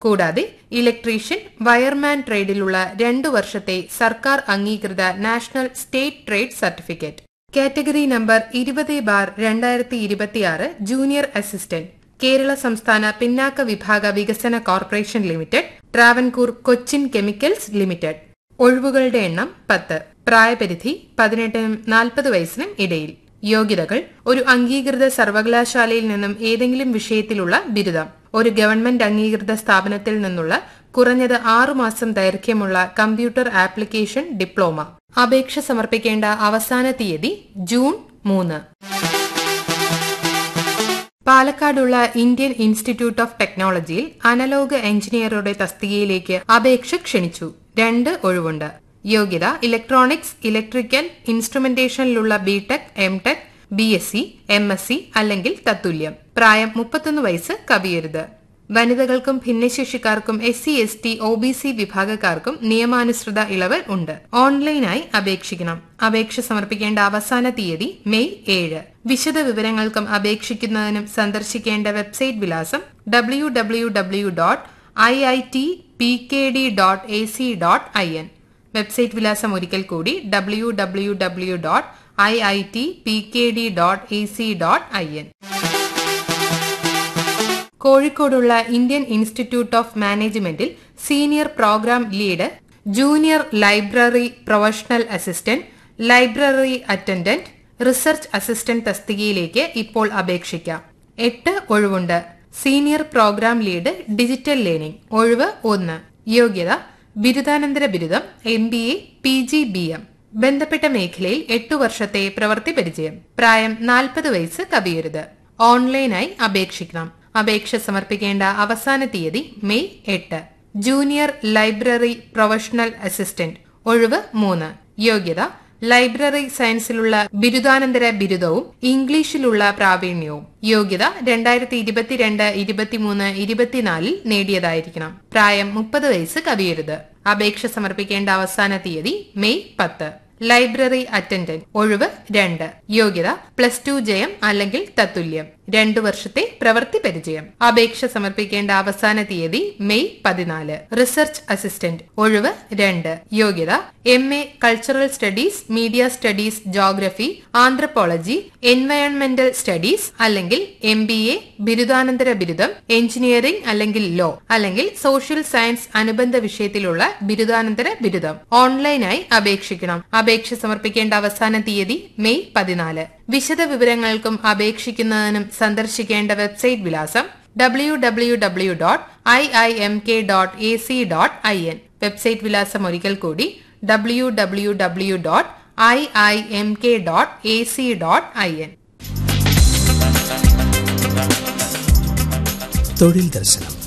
കൂടാതെ electrician wireman ട്രേഡിലുള്ള രണ്ടു വർഷത്തെ സർക്കാർ അംഗീകൃത national state trade certificate category number ഇരുപത് ബാർ രണ്ടായിരത്തി ഇരുപത്തിയാറ് ജൂനിയർ അസിസ്റ്റന്റ് കേരള സംസ്ഥാന പിന്നാക്ക വിഭാഗ വികസന corporation limited Travancore Cochin chemicals limited ഒഴിവുകളുടെ എണ്ണം പത്ത് പ്രായപരിധി പതിനെട്ടിനും നാൽപ്പത് വയസ്സിനും ഇടയിൽ യോഗ്യതകൾ ഒരു അംഗീകൃത സർവകലാശാലയിൽ നിന്നും ഏതെങ്കിലും വിഷയത്തിലുള്ള ബിരുദം ഒരു ഗവൺമെന്റ് അംഗീകൃത സ്ഥാപനത്തിൽ നിന്നുള്ള കുറഞ്ഞത് ആറുമാസം ദൈർഘ്യമുള്ള കമ്പ്യൂട്ടർ ആപ്ലിക്കേഷൻ ഡിപ്ലോമ അപേക്ഷ സമർപ്പിക്കേണ്ട അവസാന തീയതി ജൂൺ മൂന്ന് പാലക്കാടുള്ള ഇന്ത്യൻ ഇൻസ്റ്റിറ്റ്യൂട്ട് ഓഫ് ടെക്നോളജിയിൽ അനലോഗ് എഞ്ചിനീയറുടെ തസ്തികയിലേക്ക് അപേക്ഷ ക്ഷണിച്ചു രണ്ട് ഒഴിവുണ്ട് യോഗ്യത ഇലക്ട്രോണിക്സ് ഇലക്ട്രിക്കൽ ഇൻസ്ട്രുമെന്റേഷനിലുള്ള BTech MTech B S C M S C അല്ലെങ്കിൽ തത്തുല്യം പ്രായം മുപ്പത്തൊന്ന് വയസ്സ് കവിയരുത് വനിതകൾക്കും ഭിന്നശേഷിക്കാർക്കും S C S T O B C വിഭാഗക്കാർക്കും നിയമാനുസൃത ഇളവ് ഉണ്ട് ഓൺലൈനായി അപേക്ഷിക്കണം അപേക്ഷ സമർപ്പിക്കേണ്ട അവസാന തീയതി മെയ് ഏഴ് വിശദ വിവരങ്ങൾക്കും അപേക്ഷിക്കുന്നതിനും സന്ദർശിക്കേണ്ട വെബ്സൈറ്റ് വിലാസം W W W dot I I T P K D dot A C dot I N website വിലാസം ഒരിക്കൽ കൂടി W W W dot I I T P K D dot A C dot I N കോഴിക്കോടുള്ള Indian institute of മാനേജ്മെന്റിൽ senior program lead junior library professional assistant library attendant research assistant തസ്തികയിലേക്ക് ഇപ്പോൾ അപേക്ഷിക്കാം എട്ട് ഒഴിവുണ്ട് senior program lead digital learning ഒഴിവ് ഒന്ന് യോഗ്യത ബിരുദാനന്തര ബിരുദം M B A P G B M ബന്ധപ്പെട്ട മേഖലയിൽ എട്ടു വർഷത്തെ പ്രവൃത്തി പരിചയം പ്രായം നാൽപ്പത് വയസ്സ് കവിയരുത് ഓൺലൈനായി അപേക്ഷിക്കണം അപേക്ഷ സമർപ്പിക്കേണ്ട അവസാന തീയതി മെയ് എട്ട് ജൂനിയർ ലൈബ്രറി പ്രൊഫഷണൽ അസിസ്റ്റന്റ് ഒഴിവ് മൂന്ന് യോഗ്യത ലൈബ്രറി സയൻസിലുള്ള ബിരുദാനന്തര ബിരുദവും ഇംഗ്ലീഷിലുള്ള പ്രാവീണ്യവും യോഗ്യത രണ്ടായിരത്തി ഇരുപത്തിരണ്ട് ഇരുപത്തിമൂന്ന് ഇരുപത്തിനാലിൽ നേടിയതായിരിക്കണം പ്രായം മുപ്പത് വയസ്സ് കവിയരുത് അപേക്ഷ സമർപ്പിക്കേണ്ട അവസാന തീയതി മെയ് പത്ത് ലൈബ്രറി അറ്റൻഡന്റ് ഒഴിവ് രണ്ട് യോഗ്യത പ്ലസ് ടു ജയം അല്ലെങ്കിൽ തത്തുല്യം രണ്ടു വർഷത്തെ പ്രവൃത്തി പരിചയം അപേക്ഷ സമർപ്പിക്കേണ്ട അവസാന തീയതി മെയ് പതിനാല് റിസർച്ച് അസിസ്റ്റന്റ് ഒഴിവ് രണ്ട് യോഗ്യത M A cultural studies media studies geography anthropology എൻവയോൺമെന്റൽ സ്റ്റഡീസ് അല്ലെങ്കിൽ എം ബി എ ബിരുദാനന്തര ബിരുദം എഞ്ചിനീയറിംഗ് അല്ലെങ്കിൽ ലോ അല്ലെങ്കിൽ സോഷ്യൽ സയൻസ് അനുബന്ധ വിഷയത്തിലുള്ള ബിരുദാനന്തര ബിരുദം ഓൺലൈനായി അപേക്ഷിക്കണം അപേക്ഷ സമർപ്പിക്കേണ്ട അവസാന തീയതി മെയ് പതിനാല് വിശദ വിവരങ്ങൾക്കും അപേക്ഷിക്കുന്നതിനും സന്ദർശിക്കേണ്ട വെബ്സൈറ്റ് വിലാസം W W W dot I I M K dot A C dot I N website വിലാസം ഒരിക്കൽ കൂടി W W W dot I I M K dot A C dot I N തൊഴിൽ ദർശനം